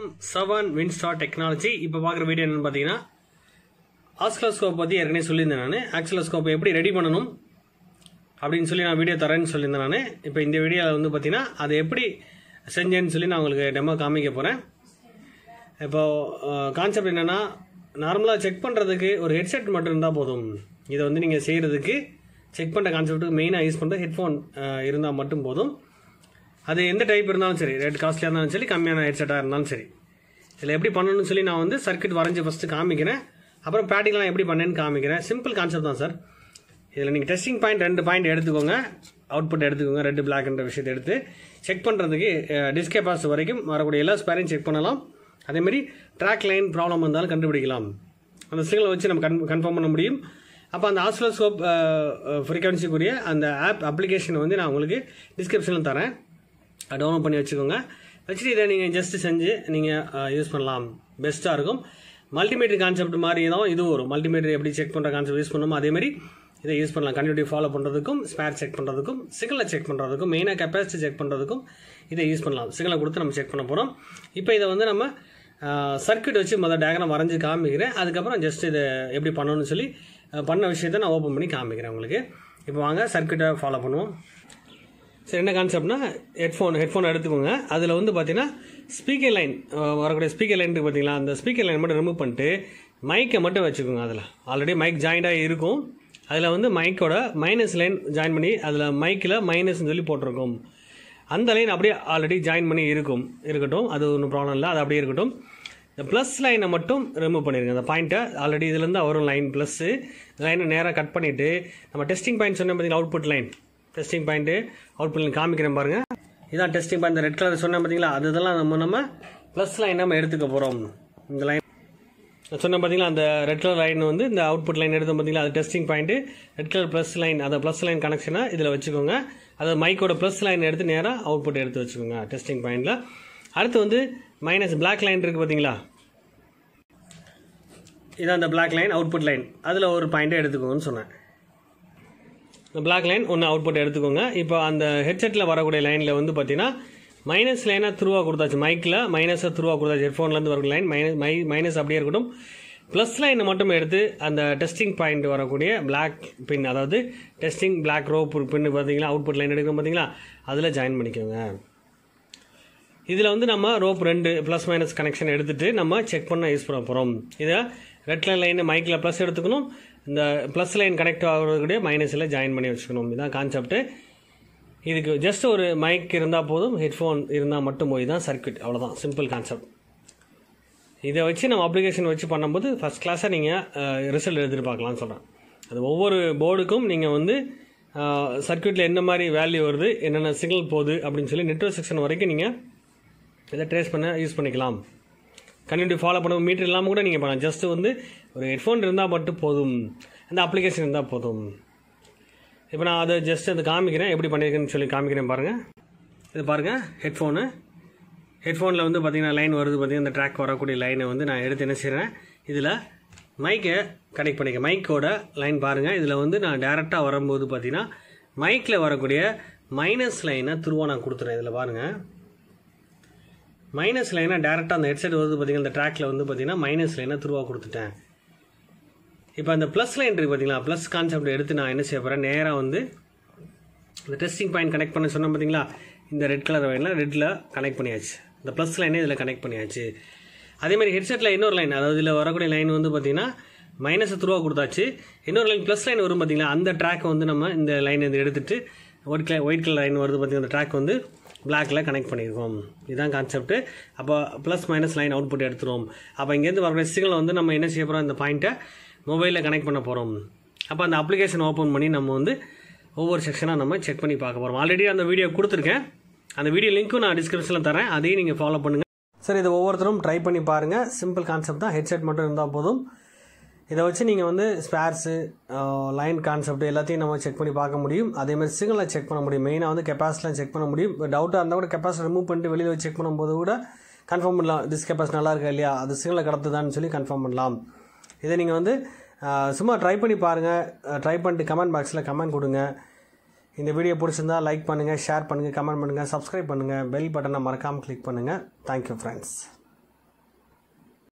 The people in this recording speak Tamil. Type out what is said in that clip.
செவன் வின்ஸ்டார் டெக்னாலஜி இப்போ பார்க்குற வீடியோ என்னன்னு பார்த்தீங்கன்னா ஆஸ்கலோஸ்கோப் பற்றி ஏற்கனவே சொல்லியிருந்தேன் நான் ஆக்சலோஸ்கோப் எப்படி ரெடி பண்ணணும் அப்படின்னு சொல்லி நான் வீடியோ தரேன்னு சொல்லியிருந்தேன் நான் இப்போ இந்த வீடியோவில் வந்து பார்த்தீங்கன்னா அதை எப்படி செஞ்சேன்னு சொல்லி நான் உங்களுக்கு டெமோ காமிக்க போகிறேன் இப்போது கான்செப்ட் என்னென்னா நார்மலாக செக் பண்ணுறதுக்கு ஒரு ஹெட்செட் மட்டும் இருந்தால் போதும் இதை வந்து நீங்கள் செய்கிறதுக்கு செக் பண்ணுற கான்செப்ட்டுக்கு மெயினாக யூஸ் பண்ணுற ஹெட்ஃபோன் இருந்தால் மட்டும் போதும் அது எந்த டைப் இருந்தாலும் சரி ரேட் காஸ்ட்லியாக இருந்தாலும் சரி கம்மியான ஹெட்செட்டாக இருந்தாலும் சரி இதில் எப்படி பண்ணணும்னு சொல்லி நான் வந்து சர்க்கியூட் வரைஞ்சி ஃபஸ்ட்டு காமிக்கிறேன் அப்புறம் ப்ராக்டிக்கலாக எப்படி பண்ணேன்னு காமிக்கிறேன் சிம்பிள் கான்செப்ட் தான் சார் இதில் நீங்கள் டெஸ்டிங் பாயிண்ட் ரெண்டு பாயிண்ட் எடுத்துக்கோங்க அவுட்புட் எடுத்துக்கோங்க ரெண்டு பிளாக்ன்ற விஷயத்தை எடுத்து செக் பண்ணுறதுக்கு டிஸ்கே பாஸ் வரைக்கும் வரக்கூடிய எல்லா ஸ்பேரையும் செக் பண்ணலாம் அதேமாதிரி ட்ராக் லைன் ப்ராப்ளம் இருந்தாலும் கண்டுபிடிக்கலாம் அந்த சிக்னலை வச்சு நம்ம கன் கன்ஃபார்ம் பண்ண முடியும் அப்போ அந்த ஆஸ்லோஸ்கோப் ஃப்ரீக்வன்சிக்குரிய அந்த ஆப் அப்ளிகேஷன் வந்து நான் உங்களுக்கு டிஸ்கிரிப்ஷனில் தரேன் டவுன்லோட் பண்ணி வச்சுக்கோங்க வச்சுட்டு இதை நீங்கள் ஜஸ்ட் செஞ்சு நீங்கள் யூஸ் பண்ணலாம் பெஸ்ட்டாக இருக்கும் மல்டிமீட்டர் கான்செப்ட் மாதிரி தான் இது வரும் மல்டிமீட்டர் எப்படி செக் பண்ணுற கான்செப்ட் யூஸ் பண்ணணுமோ அதேமாதிரி இதை யூஸ் பண்ணலாம் கண்டினியூட்டி ஃபாலோ பண்ணுறதுக்கும் ஸ்பேர் செக் பண்ணுறதுக்கும் சிக்னலை செக் பண்ணுறதுக்கும் மெயினாக கெப்பாசிட்டி செக் பண்ணுறதுக்கும் இதை யூஸ் பண்ணலாம் சிக்னலை கொடுத்து நம்ம செக் பண்ண போகிறோம் இப்போ இதை வந்து நம்ம சர்க்கியூட் வச்சு முதல் டயக்ராம் வரைஞ்சி காமிக்கிறேன் அதுக்கப்புறம் ஜஸ்ட் இதை எப்படி பண்ணணும்னு சொல்லி பண்ண விஷயத்தை நான் ஓப்பன் பண்ணி காமிக்கிறேன் உங்களுக்கு இப்போ வாங்க சர்க்கியூட்டை ஃபாலோ பண்ணுவோம் சரி என்ன கான்செப்ட்னா ஹெட்ஃபோன் ஹெட்ஃபோன் எடுத்துக்கோங்க அதில் வந்து பார்த்தீங்கன்னா ஸ்பீக்கர் லைன் வரக்கூடிய ஸ்பீக்கர் லைன் பார்த்தீங்களா அந்த ஸ்பீக்கர் லைன் மட்டும் ரிமூவ் பண்ணிட்டு மைக்கை மட்டும் வச்சுக்கோங்க அதில் ஆல்ரெடி மைக் ஜாயிண்டாக இருக்கும் அதில் வந்து மைக்கோட மைனஸ் லைன் ஜாயின் பண்ணி அதில் மைக்கில் மைனஸ்னு சொல்லி போட்டிருக்கும் அந்த லைன் அப்படியே ஆல்ரெடி ஜாயின் பண்ணி இருக்கும் இருக்கட்டும் அது ஒன்றும் ப்ராப்ளம் இல்லை அது அப்படியே இருக்கட்டும் இந்த ப்ளஸ் லைனை மட்டும் ரிமூவ் பண்ணிடுங்க அந்த பாயிண்ட்டை ஆல்ரெடி இதுலேருந்து வரும் லைன் ப்ளஸ்ஸு லைனை நேராக கட் பண்ணிவிட்டு நம்ம டெஸ்டிங் பாயிண்ட் சொன்ன பார்த்தீங்கன்னா output line testing point output line காமிக்கிறேன் பாருங்கள் இதான் டெஸ்டிங் பாயிண்ட் இந்த ரெட் கலர் சொன்னேன் பார்த்தீங்களா அது இதெல்லாம் நம்ம நம்ம ப்ளஸ் லைன் நம்ம எடுத்துக்க போகிறோம் இந்த லைன் சொன்ன பார்த்தீங்களா அந்த ரெட் கலர் லைன் வந்து இந்த அவுட்புட் லைன் எடுத்தோம் பார்த்தீங்களா அது testing point red colour plus line அதை ப்ளஸ் லைன் கனெக்ஷனை இதில் வச்சுக்கோங்க அது மைக்கோட ப்ளஸ் லைன் எடுத்து நேராக அவுட்புட் எடுத்து வச்சுக்கோங்க டெஸ்டிங் பாயிண்டில் அடுத்து வந்து மைனஸ் பிளாக் லைன் இருக்குது பார்த்தீங்களா இதான் அந்த பிளாக் லைன் அவுட்புட் லைன் அதில் ஒரு பாயிண்ட்டை எடுத்துக்கோங்கன்னு சொன்னேன் இந்த பிளாக் லைன் ஒன்று அவுட்புட் எடுத்துக்கோங்க இப்போ அந்த ஹெட்செட்டில் வரக்கூடிய லைனில் வந்து பார்த்தீங்கன்னா மைனஸ் லைனாக த்ரூவாக கொடுத்தாச்சு மைக்கில் மைனஸாக த்ரூவாக கொடுத்தாச்சு ஹெட்ஃபோன்லேருந்து வரக்கூடிய லைன் மைனஸ் மை மைனஸ் அப்படியே இருக்கட்டும் ப்ளஸ் லைனை மட்டும் எடுத்து அந்த டெஸ்டிங் பாயிண்ட் வரக்கூடிய பிளாக் பின் அதாவது டெஸ்டிங் பிளாக் ரோப் பின் பார்த்தீங்களா அவுட்புட் லைன் எடுக்கணும் பார்த்தீங்களா அதில் ஜாயின் பண்ணிக்கோங்க இதில் வந்து நம்ம ரோப் ரெண்டு ப்ளஸ் மைனஸ் கனெக்ஷன் எடுத்துகிட்டு நம்ம செக் பண்ண யூஸ் பண்ண போகிறோம் இதை ரெட் லைன் லைன் மைக்கில் ப்ளஸ் எடுத்துக்கணும் இந்த ப்ளஸ் லைன் கனெக்ட் ஆகிறதுக்கூடிய மைனஸில் ஜாயின் பண்ணி வச்சுக்கணும் இதுதான் கான்செப்ட்டு இதுக்கு ஜஸ்ட் ஒரு மைக் இருந்தால் போதும் ஹெட்ஃபோன் இருந்தால் மட்டும் போய் தான் சர்க்கியூட் அவ்வளோதான் சிம்பிள் கான்செப்ட் இதை வச்சு நம்ம அப்ளிகேஷன் வச்சு பண்ணும்போது ஃபஸ்ட் கிளாஸாக நீங்கள் ரிசல்ட் எதிர்பார்க்கலாம்னு சொல்கிறேன் அது ஒவ்வொரு போர்டுக்கும் நீங்கள் வந்து சர்க்கியூட்டில் என்ன மாதிரி வேல்யூ வருது என்னென்ன சிக்னல் போகுது அப்படின்னு சொல்லி நெட்ஒர்க் செக்ஷன் வரைக்கும் நீங்கள் இதை ட்ரேஸ் பண்ண யூஸ் பண்ணிக்கலாம் கண்டினியூ ஃபாலோ பண்ண மீட்டர் இல்லாமல் கூட நீங்கள் பண்ணலாம் ஜஸ்ட் வந்து ஒரு ஹெட்ஃபோன் இருந்தால் மட்டும் போதும் அந்த அப்ளிகேஷன் இருந்தால் போதும் இப்போ நான் அதை ஜஸ்ட் அதை காமிக்கிறேன் எப்படி பண்ணியிருக்கேன்னு சொல்லி காமிக்கிறேன் பாருங்கள் இது பாருங்கள் ஹெட்ஃபோனு ஹெட்ஃபோனில் வந்து பார்த்திங்கன்னா லைன் வருது பார்த்திங்கன்னா இந்த ட்ராக் வரக்கூடிய லைனை வந்து நான் எடுத்து என்ன செய்கிறேன் இதில் மைக்கை கனெக்ட் பண்ணிக்க மைக்கோட லைன் பாருங்கள் இதில் வந்து நான் டேரெக்டாக வரும்போது பார்த்திங்கன்னா மைக்கில் வரக்கூடிய மைனஸ் லைனை துருவா நான் கொடுத்துறேன் இதில் பாருங்கள் மைனஸ் லைனாக டேரெக்டாக அந்த ஹெட்செட் வருது பார்த்திங்கன்னா இந்த ட்ராக்கில் வந்து பார்த்திங்கன்னா மைனஸ் லைனாக துருவா கொடுத்துட்டேன் இப்போ அந்த ப்ளஸ் லைன் இருக்குது பார்த்தீங்களா ப்ளஸ் கான்செப்ட் எடுத்து நான் என்ன செய்ய போகிறேன் நேராக வந்து இந்த டெஸ்டிங் பாயிண்ட் கனெக்ட் பண்ண சொன்னேன் பார்த்தீங்களா இந்த ரெட் கலர் லைனில் ரெட்டில் கனெக்ட் பண்ணியாச்சு இந்த ப்ளஸ் லைனே இதில் கனெக்ட் பண்ணியாச்சு அதேமாதிரி ஹெட்செட்டில் இன்னொரு லைன் அதாவது இதில் வரக்கூடிய லைன் வந்து பார்த்திங்கன்னா மைனஸ் த்ரூவா கொடுத்தாச்சு இன்னொரு லைன் ப்ளஸ் லைன் வரும் பார்த்தீங்களா அந்த ட்ராக் வந்து நம்ம இந்த லைன் இது எடுத்துகிட்டு white colour white colour line வருது பார்த்தீங்கன்னா அந்த ட்ராக் வந்து பிளாக்ல கனெக்ட் பண்ணியிருக்கோம் இதுதான் கான்செப்ட் அப்போ ப்ளஸ் மைனஸ் லைன் அவுட்புட் எடுத்துருவோம் அப்போ இங்கேருந்து வரக்கூடிய சிக்னல் வந்து நம்ம என்ன செய்ய போகிறோம் இந்த பாயிண்ட்டை மொபைலில் கனெக்ட் பண்ண போகிறோம் அப்போ அந்த அப்ளிகேஷன் ஓப்பன் பண்ணி நம்ம வந்து ஒவ்வொரு செக்ஷனாக நம்ம செக் பண்ணி பார்க்க போகிறோம் ஆல்ரெடி அந்த வீடியோ கொடுத்துருக்கேன் அந்த வீடியோ லிங்க்கும் நான் டிஸ்கிரிப்ஷனில் தரேன் அதையும் நீங்கள் ஃபாலோ பண்ணுங்கள் சரி இதை ஒவ்வொருத்தரும் ட்ரை பண்ணி பாருங்கள் சிம்பிள் கான்செப்ட் தான் ஹெட்செட் மட்டும் இருந்தால் போதும் இதை வச்சு நீங்கள் வந்து ஸ்பேர்ஸு லைன் கான்செப்ட் எல்லாத்தையும் நம்ம செக் பண்ணி பார்க்க முடியும் அதேமாதிரி சிக்னலை செக் பண்ண முடியும் மெயினாக வந்து கெப்பாசிட்டிலாம் செக் பண்ண முடியும் இப்போ டவுட்டாக இருந்தால் கூட கெப்பாசிட்டி ரிமூவ் பண்ணிட்டு வெளியில் வச்சு செக் பண்ணும்போது கூட கன்ஃபார்ம் பண்ணலாம் டிஸ் கெப்பாசிட்டி நல்லா இருக்கா இல்லையா அது சிக்னலை கடத்துதான்னு சொல்லி கன்ஃபார்ம் பண்ணலாம் இதை நீங்கள் வந்து சும்மா ட்ரை பண்ணி பாருங்கள் ட்ரை பண்ணிட்டு கமெண்ட் பாக்ஸில் கமெண்ட் கொடுங்க இந்த வீடியோ பிடிச்சிருந்தா லைக் பண்ணுங்கள் ஷேர் பண்ணுங்கள் கமெண்ட் பண்ணுங்கள் சப்ஸ்கிரைப் பண்ணுங்கள் பெல் பட்டனை மறக்காமல் கிளிக் பண்ணுங்கள் தேங்க்யூ ஃப்ரெண்ட்ஸ்